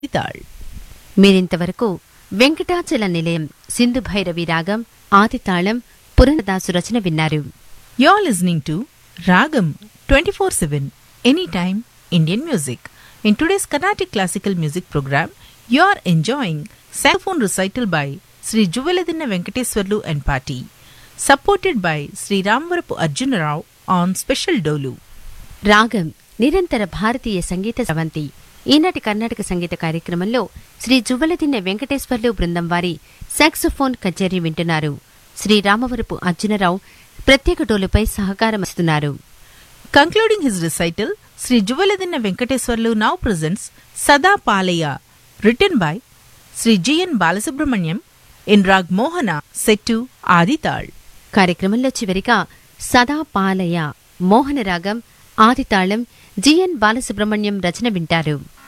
తాళ్ మీరింతవరకు వెంకటాచల నిలయం సింధు భైరవి రాగం ఆదితాళం పురందాసు రచన విన్నారు You're listening to Ragam 24 7, anytime Indian music. In today's Carnatic classical music program, you're enjoying saxophone recital by Sri Juveladinna Venkateswarlu and Party, supported by Sri Ramvarapu Arjuna Rao on special Dolu. రాగం నిరంతర భారతీయ సంగీత స్రవంతి ఈనాటి కర్ణాటక సంగీత కార్యక్రమంలో శ్రీ జువ్వలదిన్నె వెంకటేశ్వర్లు బృందం వారి saxophone కచేరీ వింటున్నారు శ్రీ రామవరపు అర్జునరావు ప్రత్యేక డోలుపై సహకారమిస్తున్నారు Concluding his recital, Sri Juveladinna Venkateswarlu now presents Sada Palaya, written by Sri G.N. Balasubramaniam in Rag Mohana set to Adital. కార్యక్రమంలో చివరిగా సదా పాలయ మోహన రాగం ఆదితాళం జిఎన్ బాలసుబ్రహ్మణ్యం రచన వింటారు